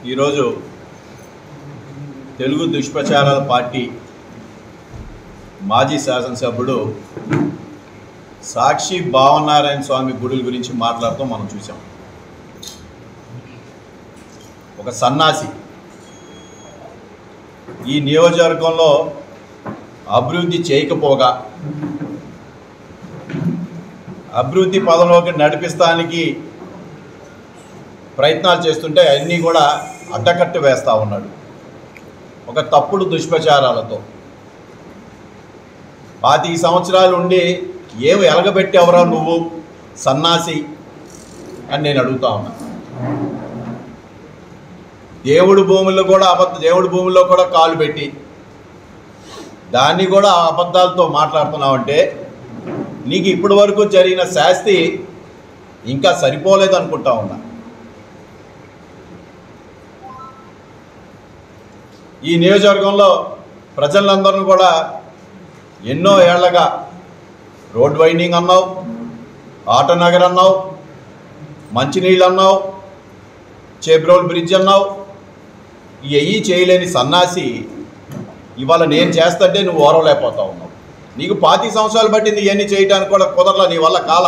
ఈరోజు తెలుగు దుష్ప్రచారాల పార్టీ మాజీ శాసనసభ్యుడు సాక్షి భావనారాయణ స్వామి గుడుల గురించి మాట్లాడుతూ మనం చూసాం ఒక సన్నాసి ఈ నియోజకవర్గంలో అభివృద్ధి చేయకపోగా అభివృద్ధి పదంలోకి నడిపిస్తానికి ప్రయత్నాలు చేస్తుంటే అన్నీ కూడా అడ్డకట్టు వేస్తూ ఉన్నాడు ఒక తప్పుడు దుష్ప్రచారాలతో పాతి సంవత్సరాలు ఉండి ఏమి ఎలగబెట్టేవరా నువ్వు సన్నాసి అని నేను అడుగుతా ఉన్నా దేవుడి భూముల్లో కూడా అబద్ధ దేవుడి భూముల్లో కూడా కాలు పెట్టి దాన్ని కూడా అబద్ధాలతో మాట్లాడుతున్నావంటే నీకు ఇప్పటి వరకు జరిగిన శాస్తి ఇంకా సరిపోలేదు అనుకుంటా ఉన్నా ఈ నియోజకవర్గంలో ప్రజలందరూ కూడా ఎన్నో ఏళ్లగా రోడ్ వైండింగ్ అన్నావు ఆటో నగర్ అన్నావు మంచినీళ్ళు అన్నావు చేబ్రోల్ బ్రిడ్జ్ అన్నావు ఇవి చేయలేని సన్నాసి ఇవాళ నేను చేస్తుంటే నువ్వు ఓరవలేకపోతా ఉన్నావు నీకు పాతి సంవత్సరాలు పట్టింది ఇవన్నీ చేయడానికి కూడా కుదరలా నీ వల్ల కాల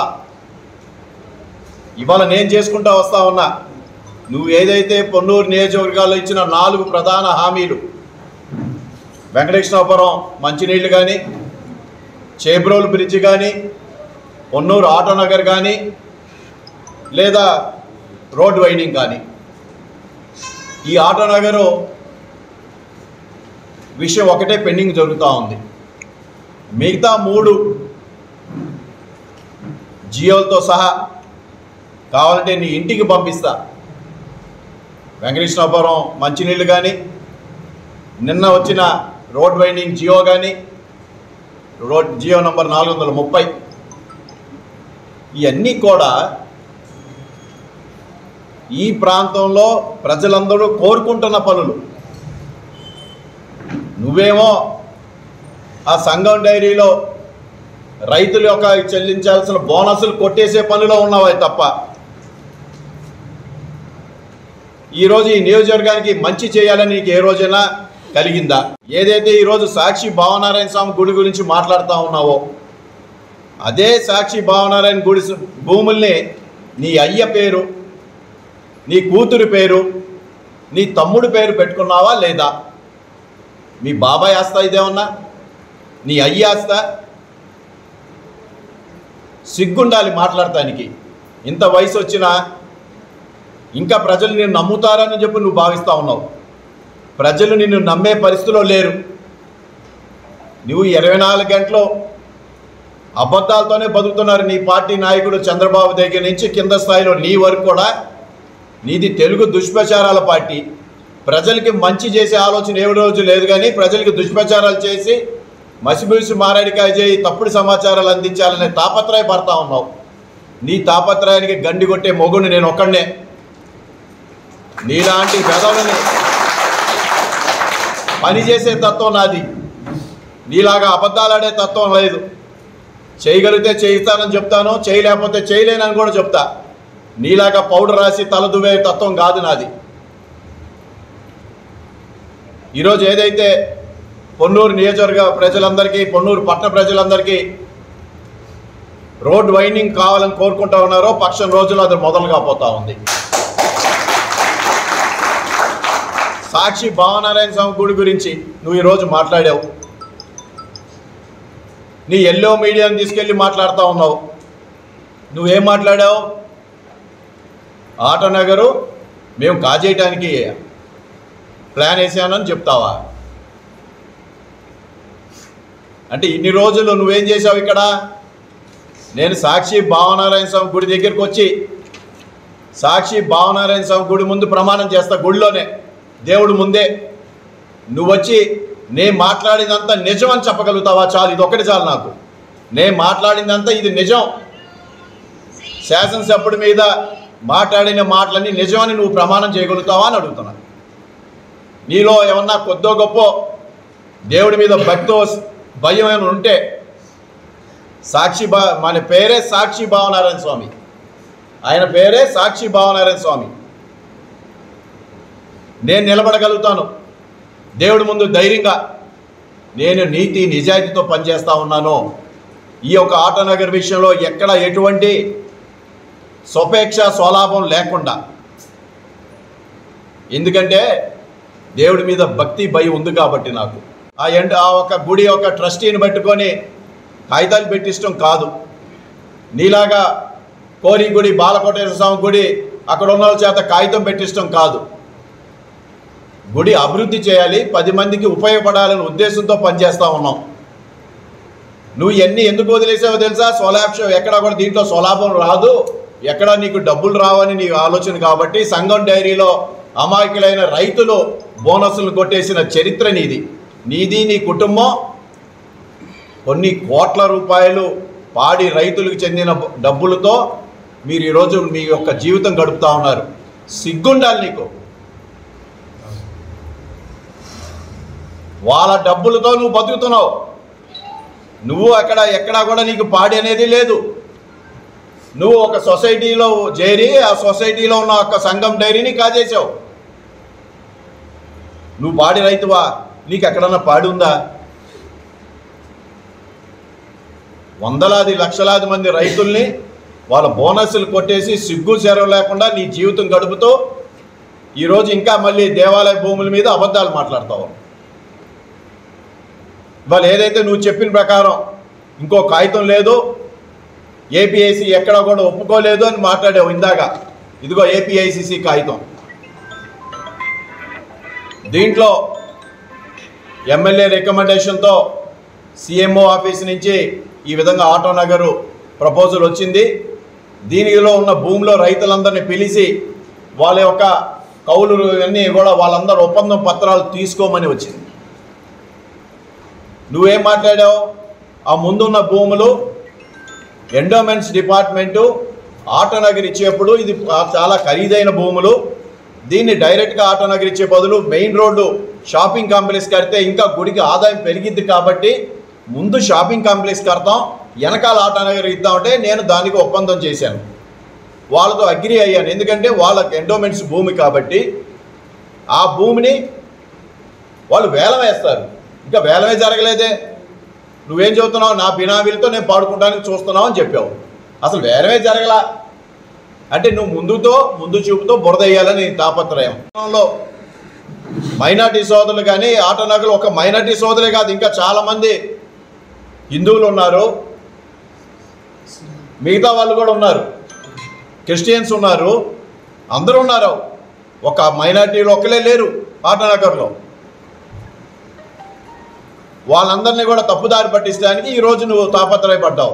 ఇవాళ నేను చేసుకుంటా వస్తా ఉన్నా నువ్వు ఏదైతే పొన్నూరు నియోజకవర్గాల్లో ఇచ్చిన నాలుగు ప్రధాన హామీలు వెంకటేశ్వరపురం మంచినీళ్ళు కానీ చేబ్రోల్ బ్రిడ్జ్ కానీ పొన్నూరు ఆటో నగర్ కానీ లేదా రోడ్ వైండింగ్ కానీ ఈ ఆటో నగరు విషయం ఒకటే పెండింగ్ జరుగుతూ ఉంది మిగతా మూడు జియోలతో సహా కావాలంటే నీ ఇంటికి పంపిస్తా వెంకటేశ్వరపురం మంచినీళ్ళు కానీ నిన్న వచ్చిన రోడ్ వైండింగ్ జియో కానీ రోడ్ జియో నంబర్ నాలుగు వందల ముప్పై ఇవన్నీ కూడా ఈ ప్రాంతంలో ప్రజలందరూ కోరుకుంటున్న పనులు నువ్వేమో ఆ సంఘం డైరీలో రైతుల యొక్క చెల్లించాల్సిన బోనసులు కొట్టేసే పనిలో ఉన్నావే తప్ప ఈరోజు ఈ నియోజకవర్గానికి మంచి చేయాలని నీకు ఏ రోజైనా కలిగిందా ఏదైతే ఈరోజు సాక్షి భావనారాయణ స్వామి గుడి గురించి మాట్లాడుతూ ఉన్నావో అదే సాక్షి భావనారాయణ గుడి సు- భూముల్ని నీ అయ్య పేరు నీ కూతురు పేరు నీ తమ్ముడు పేరు పెట్టుకున్నావా లేదా మీ బాబాయ్ ఆస్తా ఇదేమన్నా నీ అయ్య ఆస్తా సిగ్గుండాలి మాట్లాడటానికి ఇంత వయసు వచ్చినా ఇంకా ప్రజలు నిన్ను నమ్ముతారని చెప్పి నువ్వు భావిస్తూ ఉన్నావు ప్రజలు నిన్ను నమ్మే పరిస్థితిలో లేరు నువ్వు ఇరవై నాలుగు గంటలు అబద్ధాలతోనే బతుకుతున్నారు నీ పార్టీ నాయకుడు చంద్రబాబు దగ్గర నుంచి కింద స్థాయిలో నీ వరకు కూడా నీది తెలుగు దుష్ప్రచారాల పార్టీ ప్రజలకి మంచి చేసే ఆలోచన ఏ రోజు లేదు కానీ ప్రజలకి దుష్ప్రచారాలు చేసి మసిబూసి మారేడికాయ చేయి తప్పుడు సమాచారాలు అందించాలనే తాపత్రయపడతా ఉన్నావు నీ తాపత్రయానికి గండి కొట్టే మొగుడు నేను ఒక్కడనే నీలాంటి పెదవులని పని చేసే తత్వం నాది నీలాగా అబద్ధాలాడే తత్వం లేదు చేయగలిగితే చేయిస్తానని చెప్తాను చేయలేకపోతే చేయలేనని కూడా చెప్తా నీలాగా పౌడర్ రాసి తల దువ్వే తత్వం కాదు నాది ఈరోజు ఏదైతే పొన్నూరు నియోజకవర్గ ప్రజలందరికీ పొన్నూరు పట్టణ ప్రజలందరికీ రోడ్ వైండింగ్ కావాలని కోరుకుంటా ఉన్నారో పక్షం రోజులు అది మొదలుగా పోతా ఉంది సాక్షి భావనారాయణ స్వామి గుడి గురించి నువ్వు ఈరోజు మాట్లాడావు నీ ఎల్లో మీడియాని తీసుకెళ్ళి మాట్లాడుతూ ఉన్నావు నువ్వేం మాట్లాడావు ఆటో నగరు మేము కాజేయటానికి ప్లాన్ వేసానని చెప్తావా అంటే ఇన్ని రోజులు నువ్వేం చేసావు ఇక్కడ నేను సాక్షి భావనారాయణ స్వామి గుడి దగ్గరికి వచ్చి సాక్షి భావనారాయణ స్వామి గుడి ముందు ప్రమాణం చేస్తా గుడిలోనే దేవుడు ముందే నువ్వు వచ్చి నేను మాట్లాడినంత నిజం అని చెప్పగలుగుతావా చాలు ఇది ఒకటి చాలు నాకు నేను మాట్లాడిందంతా ఇది నిజం శాసనసభ్యుడి మీద మాట్లాడిన మాటలన్నీ నిజమని నువ్వు ప్రమాణం చేయగలుగుతావా అని అడుగుతున్నా నీలో ఏమన్నా కొద్దో గొప్ప దేవుడి మీద భక్తో భయం ఏమైనా ఉంటే సాక్షి భా మన పేరే సాక్షి భావనారాయణ స్వామి ఆయన పేరే సాక్షి భావనారాయణ స్వామి నేను నిలబడగలుగుతాను దేవుడి ముందు ధైర్యంగా నేను నీతి నిజాయితీతో పనిచేస్తా ఉన్నాను ఈ యొక్క ఆటోనగర్ విషయంలో ఎక్కడ ఎటువంటి స్వపేక్ష స్వలాభం లేకుండా ఎందుకంటే దేవుడి మీద భక్తి భయం ఉంది కాబట్టి నాకు ఆ ఎండ్ ఆ ఒక గుడి యొక్క ట్రస్టీని పట్టుకొని కాగితాలు పెట్టిష్టం కాదు నీలాగా కోరి గుడి బాలకోటేశ్వర స్వామి గుడి అక్కడ ఉన్న వాళ్ళ చేత కాగితం పెట్టిష్టం కాదు గుడి అభివృద్ధి చేయాలి పది మందికి ఉపయోగపడాలనే ఉద్దేశంతో పనిచేస్తూ ఉన్నాం నువ్వు ఎన్ని ఎందుకు వదిలేసావో తెలుసా సోలాప్షం ఎక్కడ కూడా దీంట్లో స్వలాభం రాదు ఎక్కడ నీకు డబ్బులు రావని నీ ఆలోచన కాబట్టి సంఘం డైరీలో అమాయకులైన రైతులు బోనస్లు కొట్టేసిన చరిత్ర నీది నీది నీ కుటుంబం కొన్ని కోట్ల రూపాయలు పాడి రైతులకు చెందిన డబ్బులతో మీరు ఈరోజు మీ యొక్క జీవితం గడుపుతా ఉన్నారు సిగ్గుండాలి నీకు వాళ్ళ డబ్బులతో నువ్వు బతుకుతున్నావు నువ్వు అక్కడ ఎక్కడా కూడా నీకు పాడి అనేది లేదు నువ్వు ఒక సొసైటీలో చేరి ఆ సొసైటీలో ఉన్న ఒక సంఘం డైరీని కాజేసావు నువ్వు పాడి రైతువా నీకు ఎక్కడన్నా పాడి ఉందా వందలాది లక్షలాది మంది రైతుల్ని వాళ్ళ బోనస్లు కొట్టేసి సిగ్గు చెరవ లేకుండా నీ జీవితం గడుపుతూ ఈరోజు ఇంకా మళ్ళీ దేవాలయ భూముల మీద అబద్ధాలు మాట్లాడతావు ఇవాళ ఏదైతే నువ్వు చెప్పిన ప్రకారం ఇంకో కాగితం లేదు ఏపీఐసి ఎక్కడ కూడా ఒప్పుకోలేదు అని మాట్లాడావు ఇందాక ఇదిగో ఏపీఐసిసి కాగితం దీంట్లో ఎమ్మెల్యే రికమెండేషన్తో సిఎంఓ ఆఫీస్ నుంచి ఈ విధంగా ఆటో నగరు ప్రపోజల్ వచ్చింది దీనిలో ఉన్న భూమిలో రైతులందరినీ పిలిచి వాళ్ళ యొక్క కౌలు అన్నీ కూడా వాళ్ళందరూ ఒప్పందం పత్రాలు తీసుకోమని వచ్చింది నువ్వేం మాట్లాడావు ఆ ముందున్న భూములు ఎండోమెంట్స్ డిపార్ట్మెంటు ఆటోనగర్ ఇచ్చేప్పుడు ఇది చాలా ఖరీదైన భూములు దీన్ని డైరెక్ట్గా ఆటోనగర్ ఇచ్చే బదులు మెయిన్ రోడ్డు షాపింగ్ కాంప్లెక్స్ కడితే ఇంకా గుడికి ఆదాయం పెరిగిద్ది కాబట్టి ముందు షాపింగ్ కాంప్లెక్స్ కడతాం వెనకాల ఆటోనగర్ ఇద్దామంటే నేను దానికి ఒప్పందం చేశాను వాళ్ళతో అగ్రి అయ్యాను ఎందుకంటే వాళ్ళకి ఎండోమెంట్స్ భూమి కాబట్టి ఆ భూమిని వాళ్ళు వేలం వేస్తారు ఇంకా వేలమే జరగలేదే నువ్వేం చెబుతున్నావు నా బినామీలతో నేను పాడుకుంటానికి చూస్తున్నావు అని చెప్పావు అసలు వేలమే జరగలా అంటే నువ్వు ముందుతో ముందు చూపుతో బురద వేయాలని నీ తాపత్రయం లో మైనార్టీ సోదరులు కానీ ఆటోనగర్లు ఒక మైనార్టీ సోదరులే కాదు ఇంకా చాలామంది హిందువులు ఉన్నారు మిగతా వాళ్ళు కూడా ఉన్నారు క్రిస్టియన్స్ ఉన్నారు అందరూ ఉన్నారు ఒక మైనార్టీలు ఒక్కలే లేరు ఆటోనగర్లో వాళ్ళందరినీ కూడా తప్పుదారి పట్టించడానికి ఈరోజు నువ్వు తాపత్రయపడ్డావు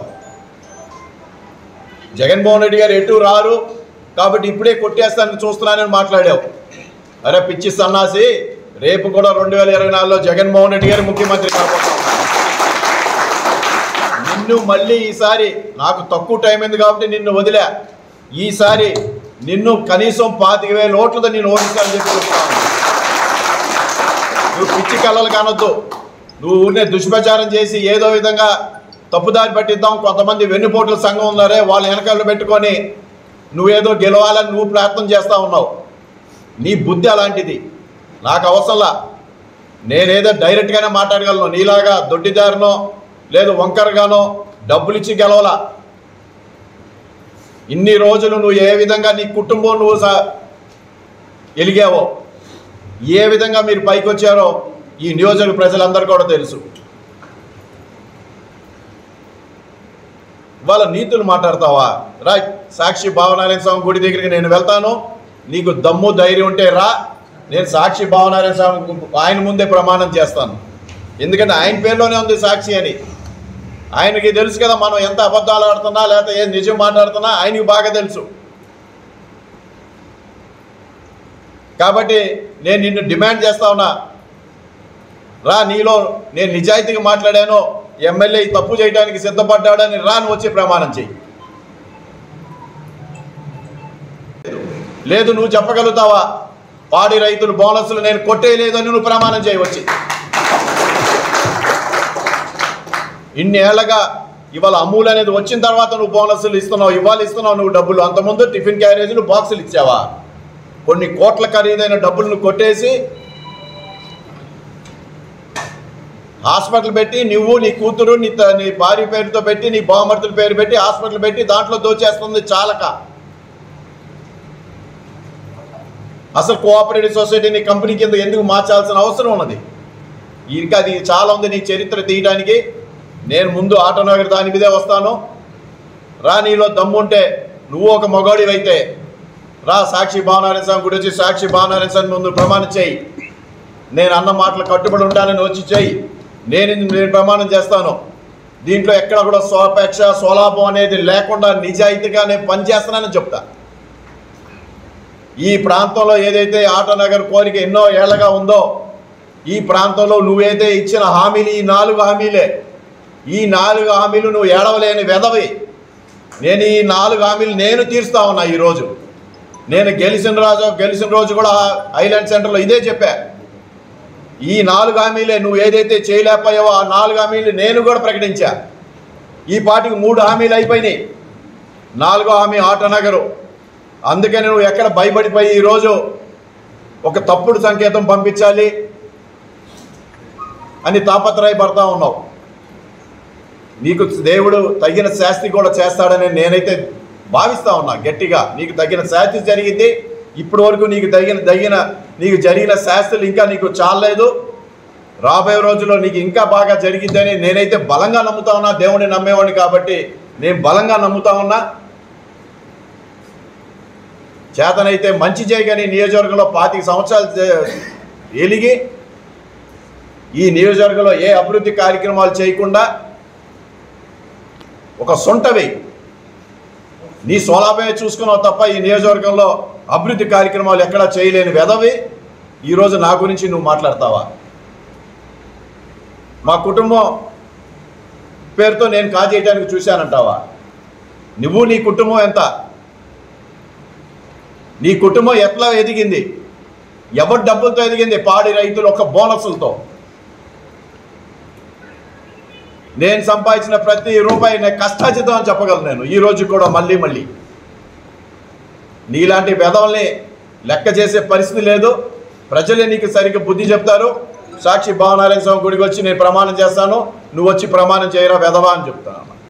జగన్మోహన్ రెడ్డి గారు ఎటు రారు కాబట్టి ఇప్పుడే కొట్టేస్తానని చూస్తున్నానని మాట్లాడావు అరే పిచ్చి సన్నాసి రేపు కూడా రెండు వేల ఇరవై నాలుగులో జగన్మోహన్ రెడ్డి గారు ముఖ్యమంత్రి కాబోతున్నాడు నిన్ను మళ్ళీ ఈసారి నాకు తక్కువ టైం ఉంది కాబట్టి నిన్ను వదిలే ఈసారి నిన్ను కనీసం పాతిక వేల ఓట్లతో నేను ఓడిస్తానని చెప్పి చెప్తాను నువ్వు పిచ్చి కళ్ళలు కానొద్దు నువ్వు ఊరినే దుష్ప్రచారం చేసి ఏదో విధంగా తప్పుదారి పట్టిద్దాం కొంతమంది వెన్నుపోట్ల సంఘం ఉన్నారే వాళ్ళ వెనకాల పెట్టుకొని నువ్వేదో గెలవాలని నువ్వు ప్రయత్నం చేస్తూ ఉన్నావు నీ బుద్ధి అలాంటిది నాకు అవసరంలా నేనేదో డైరెక్ట్గానే మాట్లాడగలను నీలాగా దొడ్డిదారినో లేదు వంకరగానో డబ్బులు ఇచ్చి గెలవలా ఇన్ని రోజులు నువ్వు ఏ విధంగా నీ కుటుంబం నువ్వు సా ఎలిగావో ఏ విధంగా మీరు పైకి వచ్చారో ఈ నియోజక ప్రజలందరూ కూడా తెలుసు వాళ్ళ నీతులు మాట్లాడతావా రైట్ సాక్షి భావనారాయణ స్వామి గుడి దగ్గరికి నేను వెళ్తాను నీకు దమ్ము ధైర్యం ఉంటే రా నేను సాక్షి భావనారాయణ స్వామి ఆయన ముందే ప్రమాణం చేస్తాను ఎందుకంటే ఆయన పేరులోనే ఉంది సాక్షి అని ఆయనకి తెలుసు కదా మనం ఎంత అబద్ధాలు ఆడుతున్నా లేకపోతే ఏం నిజం మాట్లాడుతున్నా ఆయనకి బాగా తెలుసు కాబట్టి నేను నిన్ను డిమాండ్ చేస్తా ఉన్నా రా నీలో నేను నిజాయితీగా మాట్లాడాను ఎమ్మెల్యే ఈ తప్పు చేయడానికి సిద్ధపడ్డాడని రా నువ్వు వచ్చి ప్రమాణం చెయ్యి లేదు నువ్వు చెప్పగలుగుతావా పాడి రైతులు బోనస్లు నేను కొట్టేయలేదు అని నువ్వు ప్రమాణం చేయవచ్చి ఇన్ని ఏళ్ళగా ఇవాళ అమూల్ అనేది వచ్చిన తర్వాత నువ్వు బోనస్లు ఇస్తున్నావు ఇవాళ ఇస్తున్నావు నువ్వు డబ్బులు అంతకుముందు టిఫిన్ క్యారేజీలు బాక్సులు ఇచ్చావా కొన్ని కోట్ల ఖరీదైన డబ్బులను కొట్టేసి హాస్పిటల్ పెట్టి నువ్వు నీ కూతురు నీ త- నీ భార్య పేరుతో పెట్టి నీ బామర్తుల పేరు పెట్టి హాస్పిటల్ పెట్టి దాంట్లో దోచేస్తుంది చాలక అసలు కోఆపరేటివ్ సొసైటీని కంపెనీ కింద ఎందుకు మార్చాల్సిన అవసరం ఉన్నది ఇంకా అది చాలా ఉంది నీ చరిత్ర తీయడానికి నేను ముందు ఆటోనగర్ దాని మీదే వస్తాను రా నీలో దమ్ముంటే నువ్వు ఒక మగోడివైతే రా సాక్షి భావనారాయణ స్వామి గుడి వచ్చి సాక్షి భావనారాయణ స్వామి ముందు ప్రమాణం చేయి నేను అన్న మాటలు కట్టుబడి ఉంటానని వచ్చి చెయ్యి నేను ఇది నేను ప్రమాణం చేస్తాను దీంట్లో ఎక్కడ కూడా స్వపేక్ష స్వలాభం అనేది లేకుండా నిజాయితీగా నేను పనిచేస్తున్నానని చెప్తా ఈ ప్రాంతంలో ఏదైతే ఆటోనగర్ కోరిక ఎన్నో ఏళ్లగా ఉందో ఈ ప్రాంతంలో నువ్వైతే ఇచ్చిన హామీలు ఈ నాలుగు హామీలే ఈ నాలుగు హామీలు నువ్వు ఏడవలేని వెదవి నేను ఈ నాలుగు హామీలు నేను తీరుస్తా ఉన్నా ఈరోజు నేను గెలిచిన రోజు గెలిచిన రోజు కూడా ఐలాండ్ సెంటర్లో ఇదే చెప్పా ఈ నాలుగు హామీలే నువ్వు ఏదైతే చేయలేకపోయావో ఆ నాలుగు హామీలు నేను కూడా ప్రకటించా ఈ పాటికి మూడు హామీలు అయిపోయినాయి నాలుగో హామీ ఆటోనగరు అందుకని నువ్వు ఎక్కడ భయపడిపోయి ఈరోజు ఒక తప్పుడు సంకేతం పంపించాలి అని తాపత్రయపడతా ఉన్నావు నీకు దేవుడు తగిన శాస్తి కూడా చేస్తాడని నేనైతే భావిస్తా ఉన్నా గట్టిగా నీకు తగిన శాస్తి జరిగింది ఇప్పటి వరకు నీకు తగిన తగిన నీకు జరిగిన శాస్త్రులు ఇంకా నీకు చాలలేదు రాబోయే రోజుల్లో నీకు ఇంకా బాగా జరిగిద్దని నేనైతే బలంగా నమ్ముతా ఉన్నా దేవుడిని నమ్మేవాడిని కాబట్టి నేను బలంగా నమ్ముతా ఉన్నా చేతనైతే మంచి చేయగాని నియోజకవర్గంలో పాతిక సంవత్సరాలు చే- ఎలిగి ఈ నియోజకవర్గంలో ఏ అభివృద్ధి కార్యక్రమాలు చేయకుండా ఒక సొంటవి నీ సోలాపే చూసుకున్నావు తప్ప ఈ నియోజకవర్గంలో అభివృద్ధి కార్యక్రమాలు ఎక్కడా చేయలేని వెదవి ఈరోజు నా గురించి నువ్వు మాట్లాడతావా మా కుటుంబం పేరుతో నేను కాజేయడానికి చూశానంటావా నువ్వు నీ కుటుంబం ఎంత నీ కుటుంబం ఎట్లా ఎదిగింది ఎవరి డబ్బులతో ఎదిగింది పాడి రైతులు ఒక బోనసులతో నేను సంపాదించిన ప్రతి రూపాయి నేను కష్టాచితం అని చెప్పగలను నేను ఈ రోజు కూడా మళ్ళీ మళ్ళీ నీలాంటి వెధవల్ని లెక్క చేసే పరిస్థితి లేదు ప్రజలే నీకు సరిగ్గా బుద్ధి చెప్తారు సాక్షి భావనారాయణ స్వామి గుడికి వచ్చి నేను ప్రమాణం చేస్తాను నువ్వు వచ్చి ప్రమాణం చేయరా వెధవా అని చెప్తాను